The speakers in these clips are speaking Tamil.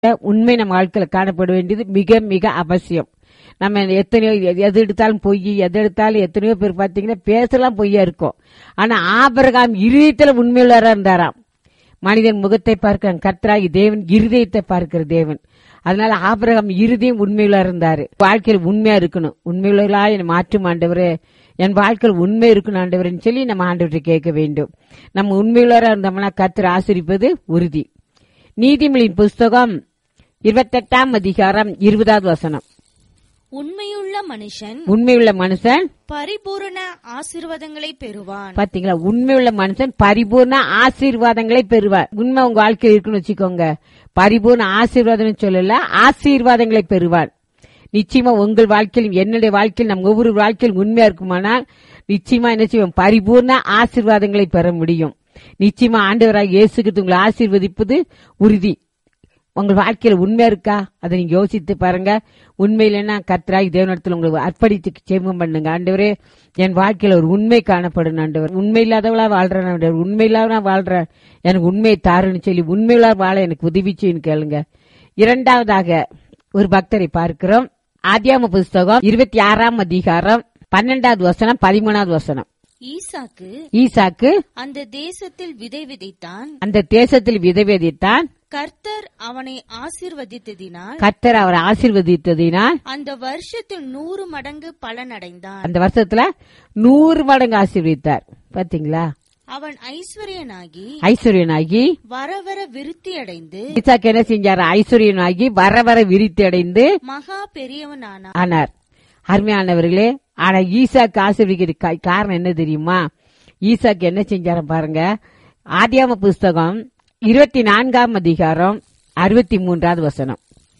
உண்மை நம்ம வாழ்க்கையில காணப்பட வேண்டியது மிக மிக அவசியம் நம்ம எத்தனையோ எது- எது எடுத்தாலும் பொய் எது எடுத்தாலும் எத்தனையோ பேர் பாத்தீங்கன்னா பேசலாம் பொய்யா இருக்கும் ஆனா ஆபரகாம் இருதயத்துல உண்மையுள்ளவரா இருந்தாராம் மனிதன் முகத்தை பார்க்க கர்த்தராகி தேவன் இருதயத்தை பார்க்கிற தேவன் அதனால ஆபிரகாம் இருதயம் உண்மையுள்ள இருந்தாரு வாழ்க்கையில் உண்மையா இருக்கணும் உண்மையுள்ளவர்களா என்னை மாற்றும் ஆண்டவரே என் வாழ்க்கையில் உண்மை இருக்கணும் ஆண்டவரேன்னு சொல்லி நம்ம ஆண்டவர்கிட்ட கேட்க வேண்டும் நம்ம உண்மையுள்ளவரா இருந்தோம்னா கர்த்தர் ஆசிரிப்பது உறுதி நீதிமொழியின் புஸ்தகம் இருபத்தெட்டாம் அதிகாரம் இருபதாவது வசனம் உண்மையுள்ள மனுஷன் உண்மையுள்ள மனுஷன் பரிபூரண ஆசீர்வாதங்களை பெறுவான் பாத்தீங்களா உண்மையுள்ள மனுஷன் பரிபூர்ண ஆசீர்வாதங்களை பெறுவார் உண்மை உங்க வாழ்க்கையில் இருக்குன்னு வச்சுக்கோங்க பரிபூர்ண ஆசீர்வாதம் சொல்லல ஆசீர்வாதங்களை பெறுவார் நிச்சயமா உங்கள் வாழ்க்கையிலும் என்னுடைய வாழ்க்கையில் நம் ஒவ்வொரு வாழ்க்கையில் உண்மையா இருக்குமானால் நிச்சயமா என்ன செய்வோம் பரிபூர்ண ஆசீர்வாதங்களை பெற முடியும் நிச்சயமா ஆண்டவராக இயேசுக்கு உங்களை ஆசீர்வதிப்பது உறுதி உங்கள் வாழ்க்கையில உண்மை இருக்கா அதை நீங்க யோசித்து பாருங்க உண்மையிலன்னா கர்த்தராகி தேவனிடத்தில் உங்களுக்கு அர்ப்பணித்து சேமம் பண்ணுங்க ஆண்டவரே என் வாழ்க்கையில ஒரு உண்மை காணப்படும் ஆண்டவர் உண்மை இல்லாதவளா வாழ்றேன் ஆண்டவர் உண்மை இல்லாதவனா வாழ்றேன் எனக்கு உண்மை தாருன்னு சொல்லி உண்மையுள்ள வாழ எனக்கு உதவி செய்யுன்னு கேளுங்க இரண்டாவதாக ஒரு பக்தரை பார்க்கிறோம் ஆதியாம புஸ்தகம் இருபத்தி ஆறாம் அதிகாரம் பன்னெண்டாவது வசனம் பதிமூணாவது வசனம் ஈசாக்கு ஈசாக்கு அந்த தேசத்தில் விதை விதைத்தான் அந்த தேசத்தில் விதவேதித்தான் கர்த்தர் அவனை ஆசீர்வதித்ததினால் கர்த்தர் அவரை ஆசீர்வதித்ததினால் அந்த வருஷத்தில் நூறு மடங்கு பலனடைந்தான் அந்த வருஷத்துல நூறு மடங்கு ஆசீர்வதித்தார் பாத்தீங்களா அவன் ஐஸ்வர்யனாகி ஐஸ்வர்யனாகி வர வர விருத்தி அடைந்து ஈசாக்கு என்ன செஞ்சாரு ஐஸ்வர்யனாகி வர வர விரித்து அடைந்து மகா பெரியவனானான் ஆனார் அருமையானவர்களே ஆனா ஈசாக்கு ஆசீர்வதிக்கிற கா- காரணம் என்ன தெரியுமா ஈசாக்கு என்ன செஞ்சாரு பாருங்க ஆதியாம புஸ்தகம் இருபத்தி நான்காம் அதிகாரம் அறுபத்தி மூன்றாவது வசனம்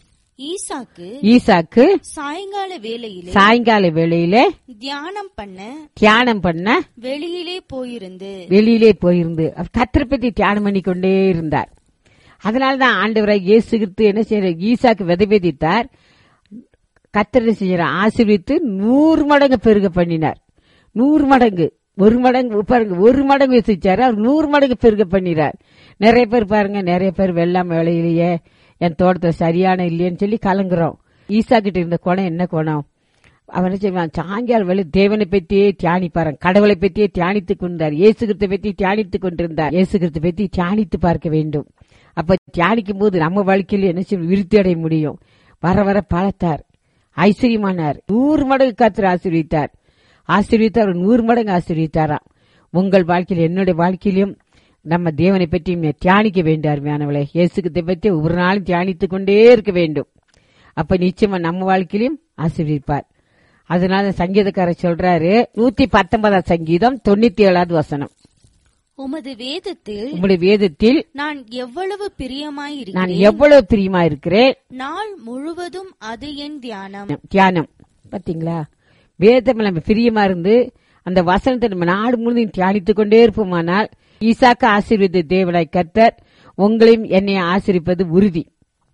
ஈசாக்கு ஈசாக்கு சாயங்கால வேளையிலே சாயங்கால வேளையிலே தியானம் பண்ண தியானம் பண்ண வெளியிலே போயிருந்து வெளியிலே போயிருந்து அவர் கத்தரை பத்தி தியானம் பண்ணி கொண்டே இருந்தார் அதனாலதான் ஆண்டவராய் இயேசு கிறிஸ்து என்ன செய்யற ஈசாக்கு விதைவிதித்தார் கத்தரை செய்யற ஆசீர்வித்து நூறு மடங்கு பெருக பண்ணினார் நூறு மடங்கு ஒரு மடங்கு பாருங்க ஒரு மடங்கு வசிச்சாரு அவர் நூறு மடங்கு பெருக பண்ணினார் நிறைய பேர் பாருங்க நிறைய பேர் வெள்ளாம வேலையிலேயே என் தோட்டத்தை சரியான இல்லையேன்னு சொல்லி கலங்குறோம் ஈசா கிட்ட இருந்த குணம் என்ன குணம் அவன் என்ன செய்வான் சாயங்காலம் வேலை தேவனை பற்றியே தியானிப்பாரான் கடவுளை பற்றியே தியானித்துக் கொண்டார் இயேசு கிறிஸ்தை பற்றி தியானித்துக் கொண்டிருந்தார் இயேசு கிறிஸ்தை பற்றி தியானித்து பார்க்க வேண்டும் அப்ப தியானிக்கும் போது நம்ம வாழ்க்கையில் என்ன செய்யும் விருத்தி அடைய முடியும் வர வர பழத்தார் ஐஸ்வர்யமானார் நூறு மடங்கு காத்திர ஆசீர்வித்தார் ஆசீர்வித்தார் அவர் நூறு மடங்கு ஆசீர்வித்தாராம் உங்கள் வாழ்க்கையில் என்னுடைய வாழ்க்கையிலும் நம்ம தேவனை பற்றி தியானிக்க வேண்டும் அருமையானவளே இயேசுக்கத்தை பற்றி ஒவ்வொரு நாளும் தியானித்துக் கொண்டே இருக்க வேண்டும் அப்ப நிச்சயமா நம்ம வாழ்க்கையிலும் ஆசீர்வதிப்பார் அதனால சங்கீதக்காரர் சொல்றாரு நூத்தி பத்தொன்பதாம் சங்கீதம் தொண்ணூத்தி ஏழாவது வசனம் உமது வேதத்தில் உங்களுடைய வேதத்தில் நான் எவ்வளவு நான் பிரியமாயிருக்கிறேன் எவ்வளவு பிரியமா இருக்கிறேன் நாள் முழுவதும் அது என் தியானம் தியானம் பாத்தீங்களா வேதம் நம்ம பிரியமா இருந்து அந்த வசனத்தை நம்ம நாடு முழுதும் தியானித்துக் கொண்டே இருப்போமானால் ஈசாக்கு ஆசீர்வதித்த தேவனாய் கர்த்தர் உங்களையும் என்னை ஆசீர்விப்பது உறுதி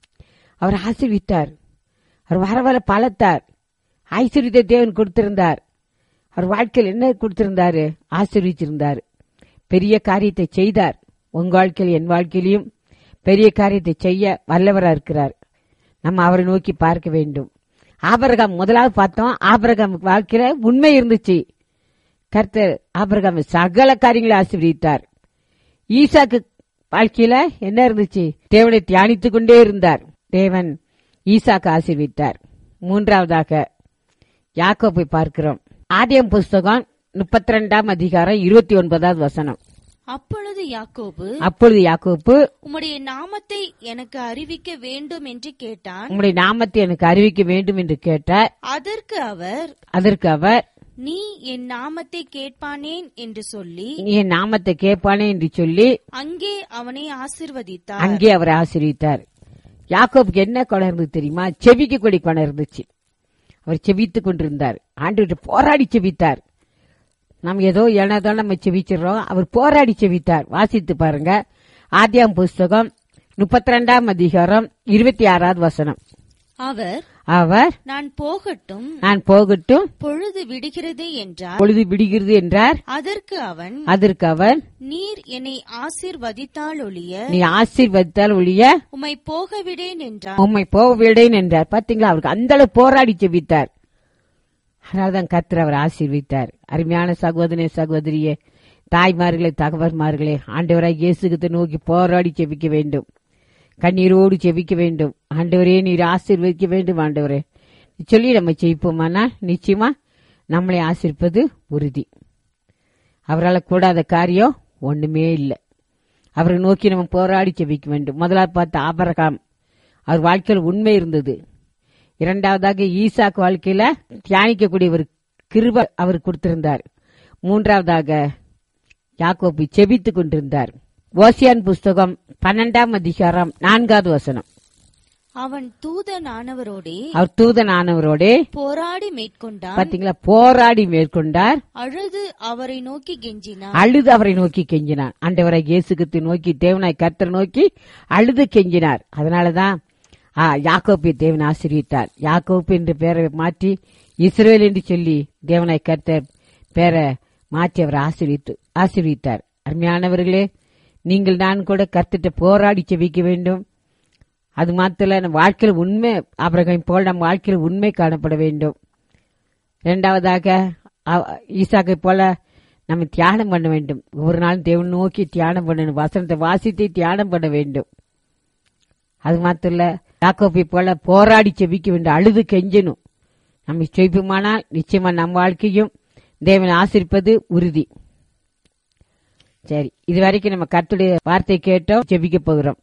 அவர் ஆசீர்வித்தார் அவர் வர வர பலத்தார் ஐஸ்வர்யத்தை தேவன் கொடுத்திருந்தார் அவர் வாழ்க்கையில் என்ன கொடுத்திருந்தாரு ஆசீர்விச்சிருந்தார் பெரிய காரியத்தை செய்தார் உங்க வாழ்க்கையில் என் வாழ்க்கையிலும் பெரிய காரியத்தை செய்ய வல்லவரா இருக்கிறார் நம்ம அவரை நோக்கி பார்க்க வேண்டும் ஆபரகாம் முதலாவது பார்த்தோம் ஆபரகாம் வாழ்க்கையில உண்மை இருந்துச்சு கர்த்தர் ஆபரகாம் சகல காரியங்களை ஆசீர்வதித்தார் ஈசாக்கு வாழ்க்கையில என்ன இருந்துச்சு தேவனை தியானித்துக் கொண்டே இருந்தார் தேவன் ஈசாக்கு ஆசீர்வித்தார் மூன்றாவதாக யாக்கோப்பை பார்க்கிறோம் ஆதியம் புஸ்தகம் முப்பத்தி ரெண்டாம் அதிகாரம் இருபத்தி ஒன்பதாவது வசனம் அப்பொழுது யாக்கோபு அப்பொழுது யாக்கோப்பு உம்முடைய நாமத்தை எனக்கு அறிவிக்க வேண்டும் என்று கேட்டான் உம்முடைய நாமத்தை எனக்கு அறிவிக்க வேண்டும் என்று கேட்டார் அதற்கு அவர் அதற்கு அவர் நீ என் நாமத்தை கேட்பானேன் என்று சொல்லி நீ என் நாமத்தை கேட்பானே என்று சொல்லி அங்கே அவனை ஆசிர்வதித்தார் அங்கே அவர் ஆசீர்வித்தார் யாக்கோபுக்கு என்ன குணம் இருந்தது தெரியுமா செவிக்க கொடி குணம் இருந்துச்சு அவர் செவித்துக் கொண்டிருந்தார் ஆண்டு போராடி செவித்தார் நம்ம ஏதோ ஏனதோ நம்ம செவிச்சிடறோம் அவர் போராடி செவித்தார் வாசித்து பாருங்க ஆதியாம் புஸ்தகம் முப்பத்தி ரெண்டாம் அதிகாரம் இருபத்தி ஆறாவது வசனம் அவர் அவர் நான் போகட்டும் நான் போகட்டும் பொழுது விடுகிறது என்றார் பொழுது விடுகிறது என்றார் அதற்கு அவன் அதற்கு அவர் நீர் என்னை ஆசீர்வதித்தால் ஒழிய நீ ஆசீர்வதித்தால் ஒழிய உம்மை போக விடேன் என்றார் உம்மை போக விடேன் என்றார் பாத்தீங்களா அவருக்கு அந்த அளவு போராடி செபித்தார் அதனால்தான் கர்த்தர் அவர் ஆசீர்வித்தார் அருமையான சகோதரனே சகோதரியே தாய்மார்களே தகவல்மார்களே ஆண்டவராய் இயேசுகிட்ட நோக்கி போராடி செபிக்க வேண்டும் கண்ணீரோடு செபிக்க வேண்டும் ஆண்டவரே நீர் ஆசீர்வதிக்க வேண்டும் ஆண்டவரே சொல்லி நம்ம ஜெயிப்போமானால் நிச்சயமா நம்மளை ஆசீர்ப்பது உறுதி அவரால் கூடாத காரியம் ஒண்ணுமே இல்லை அவரை நோக்கி நம்ம போராடி செபிக்க வேண்டும் முதலாவது பார்த்த ஆபரகாம் அவர் வாழ்க்கையில் உண்மை இருந்தது இரண்டாவதாக ஈசாக்கு வாழ்க்கையில தியானிக்கக்கூடிய ஒரு கிருப அவர் கொடுத்திருந்தார் மூன்றாவதாக யாக்கோபு செபித்துக் கொண்டிருந்தார் ஓசியான் புஸ்தகம் பன்னெண்டாம் அதிகாரம் நான்காவது வசனம் அவன் தூதனானவரோடே அவர் தூதனானவரோடே போராடி மேற்கொண்டான் பாத்தீங்களா போராடி மேற்கொண்டார் அழுது அவரை நோக்கி கெஞ்சினான் அழுது அவரை நோக்கி கெஞ்சினார் ஆண்டவரை இயேசுகித்து நோக்கி தேவனாய் கர்த்தர் நோக்கி அழுது கெஞ்சினார் அதனாலதான் ஆ, யாக்கோப்பை தேவன் ஆசீர்வித்தார் யாக்கோப்பு என்று பெயரை மாற்றி இஸ்ரேல் என்று சொல்லி தேவனாய் கர்த்தர் பேரை மாற்றி அவர் ஆசீர்வித்து ஆசீர்வித்தார் அருமையானவர்களே நீங்கள் நான் கூட கர்த்திட்ட போராடி செவிக்க வேண்டும் அது மாத்திர நம்ம வாழ்க்கையில் உண்மை அபிரகம் போல் நம்ம வாழ்க்கையில் உண்மை காணப்பட வேண்டும் இரண்டாவதாக அ- ஈசாக்கை போல நம்ம தியானம் பண்ண வேண்டும் ஒவ்வொரு நாளும் தேவன் நோக்கி தியானம் பண்ணணும் வசனத்தை வாசித்து தியானம் பண்ண வேண்டும் அது மாத்திரம் இல்ல யாக்கோப்பை போல போராடி செபிக்க வேண்டும் அழுது கெஞ்சணும் நம்ம செபிப்போமானால் நிச்சயமா நம்ம வாழ்க்கையும் தேவன் ஆசிரிப்பது உறுதி சரி இது வரைக்கும் நம்ம கர்த்தருடைய வார்த்தை கேட்டோம் ஜெபிக்க போகிறோம்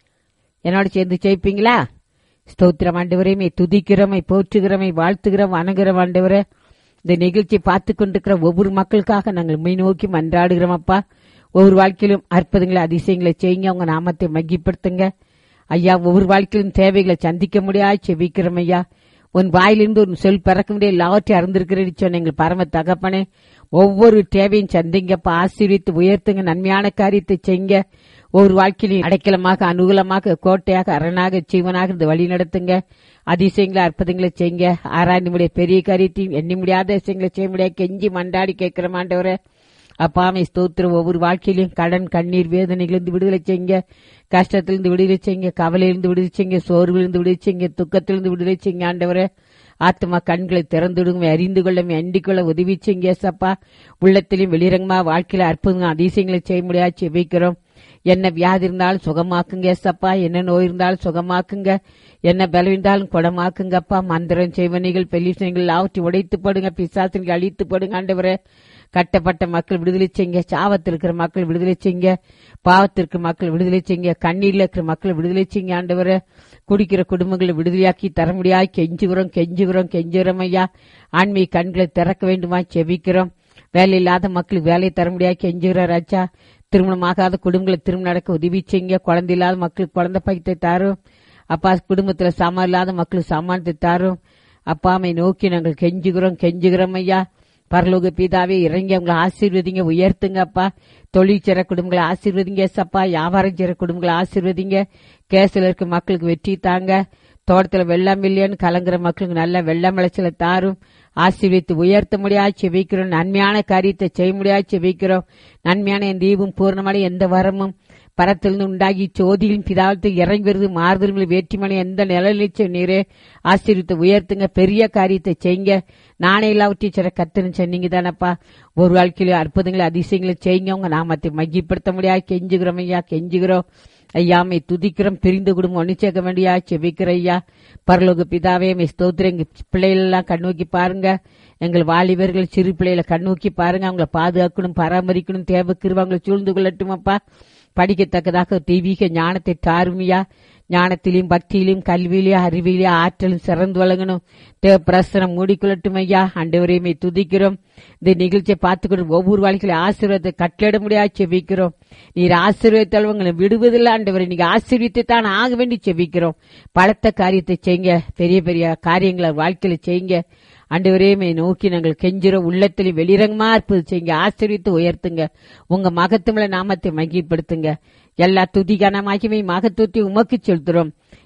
என்னோட சேர்ந்து ஜெயிப்பீங்களா ஸ்தோத்திரம் ஆண்டவரையுமே துதிக்கிறோமை போற்றுகிறோமை வாழ்த்துகிறோம் வணங்குறோம் ஆண்டவரே இந்த நிகழ்ச்சி பார்த்து கொண்டிருக்கிற ஒவ்வொரு மக்களுக்காக நாங்கள் மெய் நோக்கி மன்றாடுகிறோம் அப்பா ஒவ்வொரு வாழ்க்கையிலும் அற்புதங்களை அதிசயங்களை செய்யுங்க உங்க நாமத்தை மகிப்படுத்துங்க ஐயா ஒவ்வொரு வாழ்க்கையிலும் தேவைகளை சந்திக்க முடியாது செபிக்கிறோம் ஐயா உன் வாயிலிருந்து ஒரு சொல் பிறக்க முடியாது எல்லாவற்றையும் அறிந்திருக்கிறேன்னு சொன்ன எங்கள் பரம தகப்பனே ஒவ்வொரு தேவையும் சந்திங்கப்பா ஆசீர்வித்து உயர்த்துங்க நன்மையான காரியத்தை செய்யுங்க ஒவ்வொரு வாழ்க்கையிலும் அடைக்கலமாக அனுகூலமாக கோட்டையாக அரணாக ஜீவனாக இருந்து வழி நடத்துங்க அதிசயங்களை அற்புதங்களை செய்யுங்க ஆராய்ந்து முடிய பெரிய காரியத்தையும் எண்ணி முடியாத விஷயங்களை செய்ய முடியாது கெஞ்சி மண்டாடி கேட்கிற மாண்டவரே அப்பாமை ஸ்தோத்திரம் ஒவ்வொரு வாழ்க்கையிலும் கடன் கண்ணீர் வேதனைகளிலிருந்து விடுதலை செய்யுங்க கஷ்டத்திலிருந்து விடுதலை செய்யுங்க கவலையிலிருந்து விடுதலை செய்யுங்க சோர்விலிருந்து விடுதலை செய்யுங்க துக்கத்திலிருந்து விடுதலை செய்யுங்க ஆண்டவரே ஆத்மா கண்களை திறந்துடுங்க அறிந்து கொள்ள அண்டிக் கொள்ள உதவி செய்யுங்க ஏசப்பா உள்ளத்திலும் வெளிரங்கமா வாழ்க்கையில அற்புதங்க அதிசயங்களை செய்ய முடியாது செபிக்கிறோம் என்ன வியாதி இருந்தாலும் சுகமாக்குங்க ஏசப்பா என்ன நோய் இருந்தாலும் சுகமாக்குங்க என்ன பலம் இருந்தாலும் குணமாக்குங்கப்பா மந்திரம் செய்வனிகள் பெலிசனைகள் எல்லாவற்றையும் உடைத்து போடுங்க பிசாசனைகள் அழித்து போடுங்க ஆண்டவரே கட்டப்பட்ட மக்கள் விடுதலை செய்யுங்க சாவத்தில் இருக்கிற மக்கள் விடுதலை செய்யுங்க பாவத்திற்கு மக்கள் விடுதலை செய்யுங்க கண்ணீர்ல இருக்கிற மக்கள் விடுதலை செய்யுங்க ஆண்டவரே குடிக்கிற குடும்பங்களை விடுதலையாக்கி தர முடியாது கெஞ்சுகிறோம் கெஞ்சுகிறோம் கெஞ்சுகிறோம் ஐயா ஆன்மீக கண்களை திறக்க வேண்டுமா செபிக்கிறோம் வேலை இல்லாத மக்களுக்கு வேலை தர முடியாது கெஞ்சுகிறோம் ராஜா திருமணமாகாத குடும்பங்களை திருமணம் நடக்க உதவி செய்யுங்க குழந்தை இல்லாத மக்களுக்கு குழந்தை பைத்தை தாரும் அப்பா குடும்பத்துல சாமான் இல்லாத மக்களுக்கு சாமானத்தை தாரும் அப்பாமை நோக்கி நாங்கள் கெஞ்சுகிறோம் கெஞ்சுகிறோம் ஐயா பரலோக பிதாவே இறங்கி அவங்களை ஆசீர்வதிங்க உயர்த்துங்க அப்பா தொழில் செய்ற குடும்பங்களை ஆசீர்வதிங்க சப்பா வியாபாரம் செய்ற குடும்பங்களை ஆசீர்வதிங்க கேஸ்ல இருக்க மக்களுக்கு வெற்றி தாங்க தோட்டத்துல வெள்ளம் இல்லையான்னு கலங்குற மக்களுக்கு நல்ல வெள்ளம் விளைச்சலை தாரும் ஆசீர்வித்து உயர்த்த முடியாது செவிக்கிறோம் நன்மையான காரியத்தை செய்ய முடியாது செவிக்கிறோம் நன்மையான என் தீபம் பூர்ணமான எந்த வரமும் பரத்திலிருந்து உண்டாகி சோதியின் பிதாவத்தில் இறங்கி வருது மாறுதல்களை வேற்றுமனை எந்த நிலையில நீரே ஆசீர்வித்து உயர்த்துங்க பெரிய காரியத்தை செய்யுங்க நானே எல்லாவற்றையும் சிற கத்துன்னு சொன்னீங்க தானப்பா ஒரு வாழ்க்கையில அற்புதங்களை அதிசயங்களை செய்யுங்க உங்க நாமத்தை மகிப்படுத்த முடியாது கெஞ்சுகிறோம் ஐயா கெஞ்சுகிறோம் ஐயாமை துதிக்கிறோம் பிரிந்து குடும்பம் ஒண்ணு சேர்க்க வேண்டியா செபிக்கிற ஐயா பரலோக பிதாவே மை ஸ்தோத்திரம் எங்க பிள்ளைகள் எல்லாம் கண்ணோக்கி பாருங்க எங்கள் வாலிபர்கள் சிறு பிள்ளைகளை கண்ணோக்கி பாருங்க அவங்கள பாதுகாக்கணும் பராமரிக்கணும் தேவை கிருவாங்களை சூழ்ந்து கொள்ளட்டும் அப்பா படிக்கத்தக்கதாக தெய்வீக ஞானத்தை தாருமையா ஞானத்திலையும் பக்தியிலும் கல்வியிலையும் அறிவிலையும் ஆற்றலும் சிறந்து வழங்கணும் தேவ பிரசனம் மூடிக்கொள்ளட்டும் ஐயா அண்டவரையுமே துதிக்கிறோம் இந்த நிகழ்ச்சியை பார்த்துக்கொண்டு ஒவ்வொரு வாழ்க்கையில ஆசீர்வாதத்தை கட்டளிட முடியாது செபிக்கிறோம் நீர் ஆசீர்வதித்தால் உங்களை விடுவதில்லை ஆண்டவரை நீங்க ஆசீர்வித்து தான் ஆக வேண்டி செபிக்கிறோம் பலத்த காரியத்தை செய்யுங்க பெரிய பெரிய காரியங்களை வாழ்க்கையில செய்யுங்க ஆண்டவரேமே நோக்கி நாங்கள் கெஞ்சுறோம் உள்ளத்தில் வெளிரங்கமா இருப்பது செய்யுங்க ஆசீர்வித்து உயர்த்துங்க உங்க மகத்துவல நாமத்தை மகிப்படுத்துங்க எல்லா துதி கனமாகியவை மகத்துவத்தை உமக்கு செலுத்துறோம்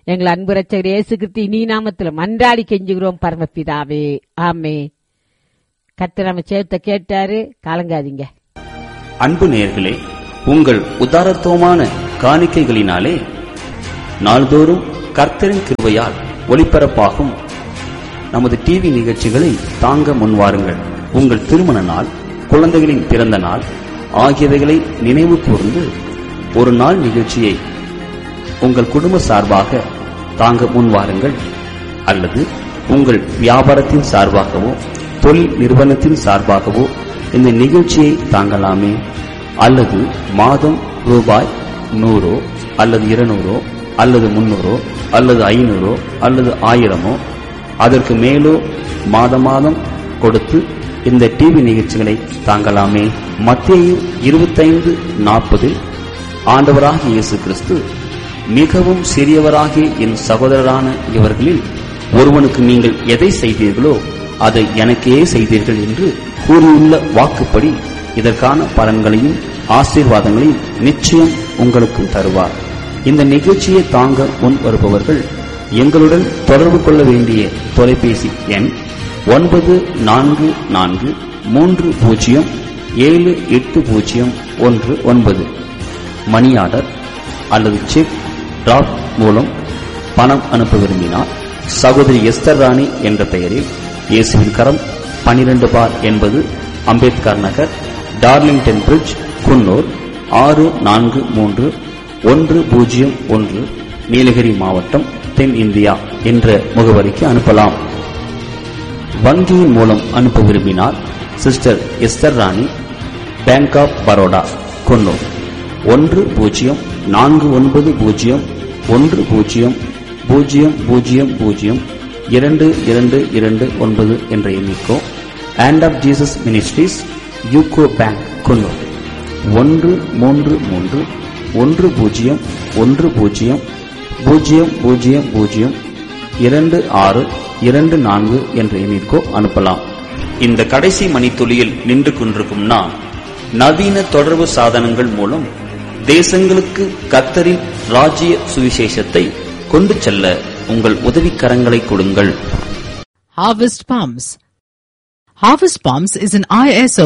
எங்கள் அன்பு ரட்சகர் இயேசு கிறிஸ்து இனி நாமத்தில் மன்றாடி கெஞ்சுகிறோம் பரமபிதாவே ஆமே கத்து நம்ம சேர்த்த கேட்டாரு கலங்காதீங்க அன்பு நேயர்களே உங்கள் உதாரத்துவமான காணிக்கைகளினாலே நாள்தோறும் கர்த்தரின் கிருபையால் ஒளிபரப்பாகும் நமது டிவி நிகழ்ச்சிகளை தாங்க முன்வாருங்கள் உங்கள் திருமண நாள் குழந்தைகளின் பிறந்த நாள் ஆகியவைகளை நினைவு கூர்ந்து ஒரு நாள் நிகழ்ச்சியை உங்கள் குடும்ப சார்பாக தாங்க முன்வாருங்கள் அல்லது உங்கள் வியாபாரத்தின் சார்பாகவோ தொழில் நிறுவனத்தின் சார்பாகவோ இந்த நிகழ்ச்சியை தாங்கலாமே அல்லது மாதம் ரூபாய் நூறோ அல்லது இருநூறோ அல்லது முன்னூறோ அல்லது ஐநூறோ அல்லது ஆயிரமோ அதற்கு மேலோ மாத மாதம் கொடுத்து இந்த டிவி நிகழ்ச்சிகளை தாங்கலாமே மத்தேயு இருபத்தைந்து நாற்பதில் ஆண்டவராகிய இயேசு கிறிஸ்து மிகவும் சிறியவராகிய என் சகோதரரான இவர்களில் ஒருவனுக்கு நீங்கள் எதை செய்தீர்களோ அதை எனக்கே செய்தீர்கள் என்று கூறியுள்ள வாக்குப்படி இதற்கான பலன்களையும் ஆசீர்வாதங்களையும் நிச்சயம் உங்களுக்கும் தருவார் இந்த நிகழ்ச்சியை தாங்க முன் வருபவர்கள் எங்களுடன் தொடர்பு கொள்ள வேண்டிய தொலைபேசி எண் ஒன்பது நான்கு நான்கு மூன்று பூஜ்ஜியம் ஏழு எட்டு பூஜ்ஜியம் ஒன்று ஒன்பது மணி ஆர்டர் அல்லது செக் டிராப் மூலம் பணம் அனுப்ப விரும்பினால் சகோதரி எஸ்தர் ராணி என்ற பெயரில் இயேசுவின் கரம் பனிரெண்டு பார் என்பது அம்பேத்கர் நகர் டார்லிங்டன் பிரிட்ஜ் குன்னூர் ஆறு நான்கு மூன்று ஒன்று பூஜ்ஜியம் ஒன்று நீலகிரி மாவட்டம் தென் இந்தியா என்ற முகவரிக்கு அனுப்பலாம் வங்கியின் மூலம் அனுப்ப விரும்பினால் sister Esther Rani bank of Baroda Coonoor ஒன்று பூஜ்ஜியம் நான்கு ஒன்பது பூஜ்ஜியம் ஒன்று பூஜ்ஜியம் பூஜ்ஜியம் பூஜ்ஜியம் பூஜ்ஜியம் இரண்டு இரண்டு இரண்டு ஒன்பது என்ற எண்ணிக்கோ and of Jesus ministries UCO bank Coonoor ஒன்று மூன்று மூன்று ஒன்று பூஜ்ஜியம் ஒன்று பூஜ்ஜியம் பூஜ்ஜியம் பூஜ்ஜியம் பூஜ்ஜியம் இரண்டு ஆறு இரண்டு நான்கு என்ற எண்ணிற்கோ அனுப்பலாம் இந்த கடைசி மணித்துளியில் நின்று கொண்டிருக்கும் நான் நவீன தொடர்பு சாதனங்கள் மூலம் தேசங்களுக்கு கத்தரின் ராஜ்ய சுவிசேஷத்தை கொண்டு செல்ல உங்கள் உதவிக்கரங்களை கொடுங்கள் Harvest Palms. Harvest Palms is an ISO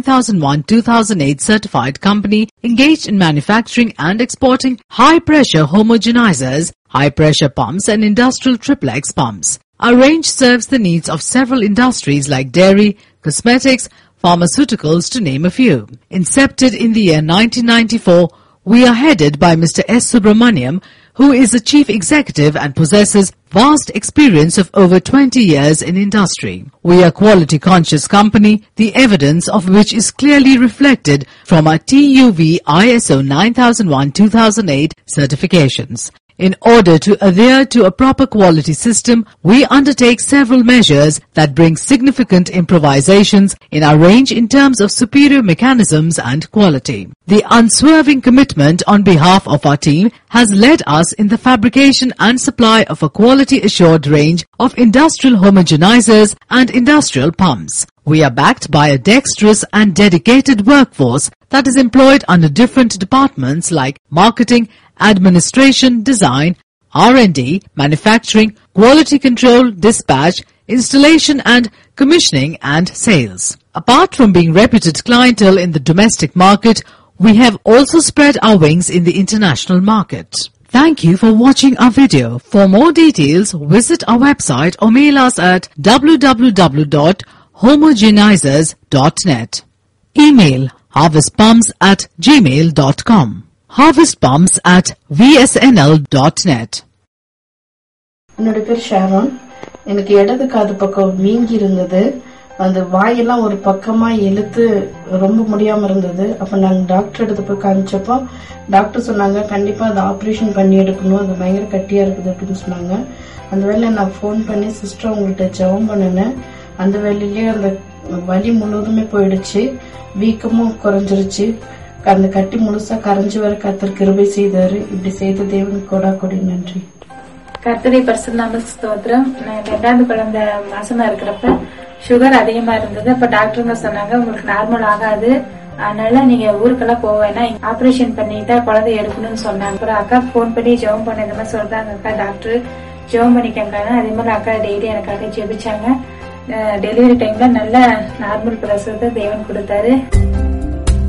9001-2008 certified company engaged in manufacturing and exporting high-pressure homogenizers, high-pressure pumps and industrial triplex pumps. Our range serves the needs of several industries like dairy, cosmetics, pharmaceuticals to name a few. Incepted in the year 1994, we are headed by Mr. S. Subramaniam, who is the chief executive and possesses vast experience of over 20 years in industry. We are quality conscious company, the evidence of which is clearly reflected from our TUV ISO 9001-2008 certifications. In order to adhere to a proper quality system, we undertake several measures that bring significant improvisations in our range in terms of superior mechanisms and quality. The unswerving commitment on behalf of our team has led us in the fabrication and supply of a quality assured range of industrial homogenizers and industrial pumps. We are backed by a dexterous and dedicated workforce that is employed under different departments like marketing, administration, design, R&D, manufacturing, quality control, dispatch, installation and commissioning and sales. Apart from being reputed clientele in the domestic market, we have also spread our wings in the international market. Thank you for watching our video. For more details, visit our website or mail us at www.homogenizers.net. Email harvestpumps at gmail.com. Harvestpumps at vsnl.net. என்னோட பேர் ஷாரோன் எனக்கு இடது காது பக்கம் வீங்கி இருந்தது அந்த வாயெல்லாம் ஒரு பக்கமா இழுத்து ரொம்ப முடியாம இருந்தது அப்ப நாங்க டாக்டர் எடுத்து போய் காமிச்சப்போ டாக்டர் சொன்னாங்க கண்டிப்பா அதை ஆபரேஷன் பண்ணி எடுக்கணும் அது பயங்கர கட்டியா இருக்குது அப்படின்னு சொன்னாங்க அந்த வேலையில நான் ஃபோன் பண்ணி சிஸ்டர் உங்கள்கிட்ட ஜெபம் பண்ணினேன் அந்த வேலையிலேயே அந்த வலி முழுவதுமே போயிடுச்சு வீக்கமும் குறைஞ்சிருச்சு அந்த கட்டி முழுசா கரைஞ்சு வர கத்தர் கிருபை செய்தாரு இப்படி செய்த தேவன் கொடா கொடி நன்றி கர்த்தரை பரிசுநாம ஸ்தோத்திரம் நான் ரெண்டாவது குழந்தை மாசமா இருக்கிறப்ப சுகர் அதிகமா இருந்தது அப்ப டாக்டருங்க சொன்னாங்க உங்களுக்கு நார்மல் ஆகாது அதனால நீங்க ஊருக்கெல்லாம் போக வேணாம் ஆபரேஷன் பண்ணிட்டா குழந்தை எடுக்கணும்னு சொன்னாங்க அப்புறம் அக்கா போன் பண்ணி ஜெபம் பண்ண இந்த மாதிரி சொல்றாங்க அக்கா டாக்டர் ஜெபம் பண்ணிக்கங்க அதே மாதிரி அக்கா டெய்லி எனக்காக ஜெபிச்சாங்க டெலிவரி டைம்ல நல்ல நார்மல் பிரசவத்தை தேவன் கொடுத்தாரு